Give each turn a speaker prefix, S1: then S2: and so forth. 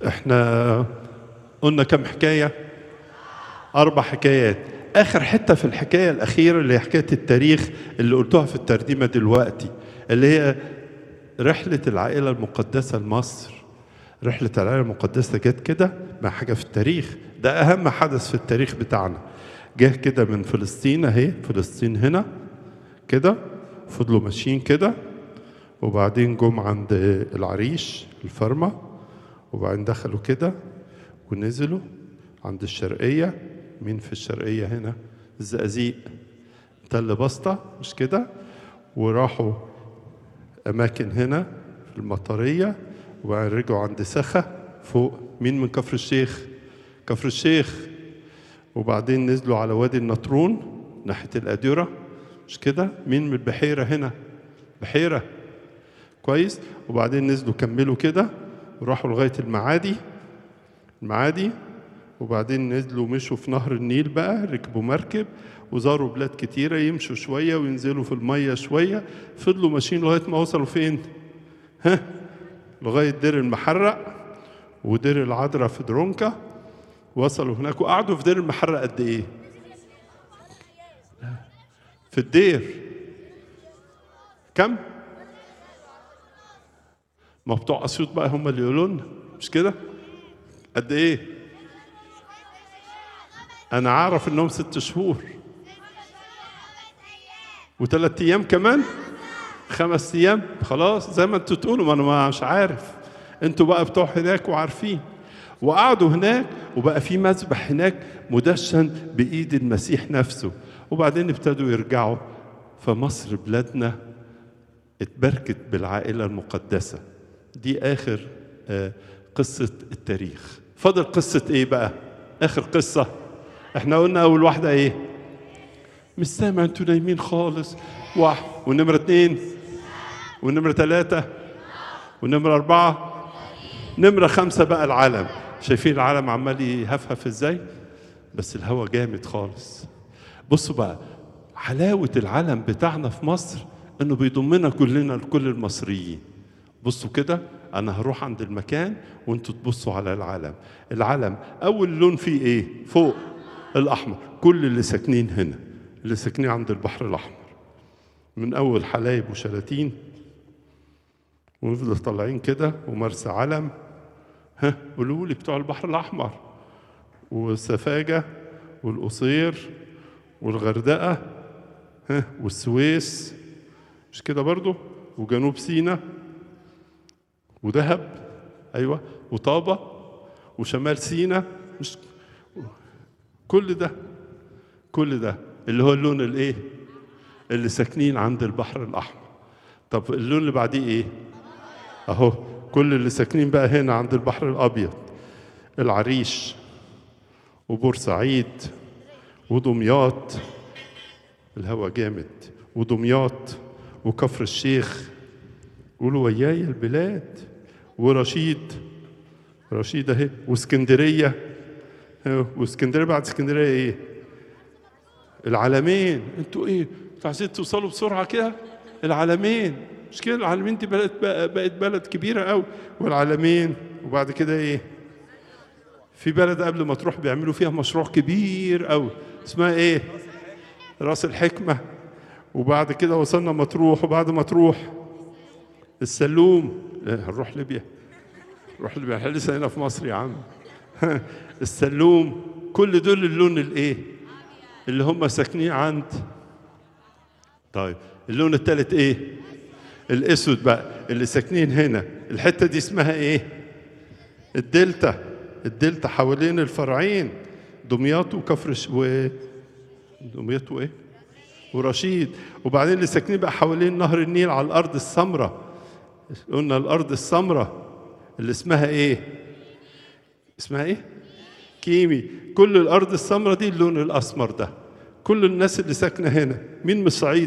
S1: احنا قلنا كم حكايه اربع حكايات اخر حته في الحكايه الاخيره اللي هي حكايه التاريخ اللي قلتوها في الترجمه دلوقتي اللي هي رحله العائله المقدسه لمصر رحله العائله المقدسه جت كده مع حاجه في التاريخ ده اهم حدث في التاريخ بتاعنا جه كده من فلسطين اهي فلسطين هنا كده فضلوا ماشيين كده وبعدين جم عند العريش الفرمة وبعدين دخلوا كده ونزلوا عند الشرقية مين في الشرقية هنا الزقازيق تل بسطة مش كده وراحوا أماكن هنا في المطرية وبعدين رجعوا عند سخا فوق مين من كفر الشيخ كفر الشيخ وبعدين نزلوا على وادي النطرون ناحية الأديرة مش كده مين من البحيرة هنا بحيرة كويس وبعدين نزلوا كملوا كده وراحوا لغاية المعادي المعادي وبعدين نزلوا مشوا في نهر النيل بقى ركبوا مركب وزاروا بلاد كتيرة يمشوا شوية وينزلوا في المية شوية فضلوا ماشيين لغاية ما وصلوا فين ها لغاية دير المحرق ودير العذراء في درونكا وصلوا هناك وقعدوا في دير المحرق قد ايه في الدير كم ما بتوع اسيوط بقى هم اللي يقولوا لنا مش كده قد ايه انا عارف انهم ست شهور وثلاث ايام كمان خمس ايام خلاص زي ما انتوا تقولوا ما انا مش عارف انتوا بقى بتوع هناك وعارفين وقعدوا هناك وبقى في مذبح هناك مدشن بايد المسيح نفسه وبعدين ابتدوا يرجعوا فمصر بلادنا اتبركت بالعائله المقدسه دي اخر آه، قصه التاريخ فاضل قصه ايه بقى اخر قصه احنا قلنا اول واحده ايه مش سامع انتوا نايمين خالص واحد ونمره اتنين ونمره ثلاثه ونمره اربعه نمره خمسه بقى العالم شايفين العالم عمال يهفهف ازاي بس الهوا جامد خالص بصوا بقى حلاوه العالم بتاعنا في مصر انه بيضمنا كلنا لكل المصريين بصوا كده انا هروح عند المكان وانتوا تبصوا على العالم العالم اول لون فيه ايه فوق الاحمر كل اللي ساكنين هنا اللي ساكنين عند البحر الاحمر من اول حلايب وشلاتين ونفضل طالعين كده ومرسى علم ها قولوا لي بتوع البحر الاحمر وسفاجه والقصير والغردقه ها والسويس مش كده برضو وجنوب سيناء ودهب ايوه وطابه وشمال سيناء مش كل ده كل ده اللي هو اللون الايه اللي ساكنين عند البحر الاحمر طب اللون اللي بعديه ايه اهو كل اللي ساكنين بقى هنا عند البحر الابيض العريش وبورسعيد ودمياط الهوا جامد ودمياط وكفر الشيخ قولوا وياي البلاد ورشيد رشيد اهي واسكندريه ها، واسكندريه بعد اسكندريه ايه العالمين انتوا ايه انتوا عايزين توصلوا بسرعه كده العالمين مش كده العالمين دي بلد بقت بلد كبيره قوي والعالمين وبعد كده ايه في بلد قبل ما تروح بيعملوا فيها مشروع كبير قوي اسمها ايه راس الحكمه وبعد كده وصلنا مطروح وبعد ما تروح السلوم لا، هنروح ليبيا نروح ليبيا احنا لسه هنا في مصر يا عم السلوم كل دول اللون الايه اللي هم ساكنين عند طيب اللون الثالث ايه الاسود بقى اللي ساكنين هنا الحته دي اسمها ايه الدلتا الدلتا حوالين الفرعين دمياط وكفر ش... و دمياط وايه ورشيد وبعدين اللي ساكنين بقى حوالين نهر النيل على الارض السمراء قلنا الارض السمراء اللي اسمها ايه اسمها ايه كيمي كل الارض السمراء دي اللون الاسمر ده كل الناس اللي ساكنه هنا مين من الصعيد